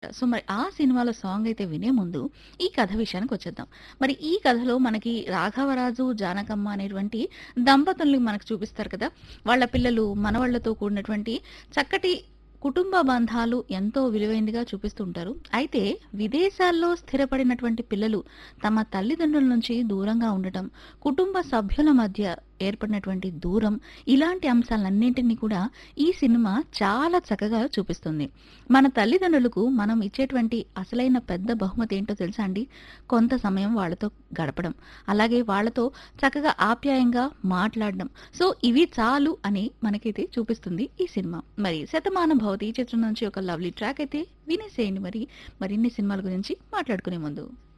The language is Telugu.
సో మరి ఆ సినిమాలో సాంగ్ అయితే వినే ముందు ఈ కథ విషయానికి వచ్చేద్దాం మరి ఈ కథలో మనకి రాఘవరాజు జానకమ్మ అనేటువంటి దంపతుల్ని మనకు చూపిస్తారు కదా వాళ్ళ పిల్లలు మనవాళ్లతో కూడినటువంటి చక్కటి కుటుంబ బంధాలు ఎంతో విలువైనదిగా చూపిస్తుంటారు అయితే విదేశాల్లో స్థిరపడినటువంటి పిల్లలు తమ తల్లిదండ్రుల నుంచి దూరంగా ఉండటం కుటుంబ సభ్యుల మధ్య ఏర్పడినటువంటి దూరం ఇలాంటి అంశాలన్నింటినీ కూడా ఈ సినిమా చాలా చక్కగా చూపిస్తుంది మన తల్లిదండ్రులకు మనం ఇచ్చేటువంటి అసలైన పెద్ద బహుమతి ఏంటో తెలుసా అండి కొంత సమయం వాళ్ళతో గడపడం అలాగే వాళ్ళతో చక్కగా ఆప్యాయంగా మాట్లాడడం సో ఇవి చాలు అని మనకైతే చూపిస్తుంది ఈ సినిమా మరి శతమాన భవతి ఈ చిత్రం నుంచి ఒక లవ్లీ ట్రాక్ అయితే వినేసేయండి మరి మరిన్ని సినిమాల గురించి మాట్లాడుకునే ముందు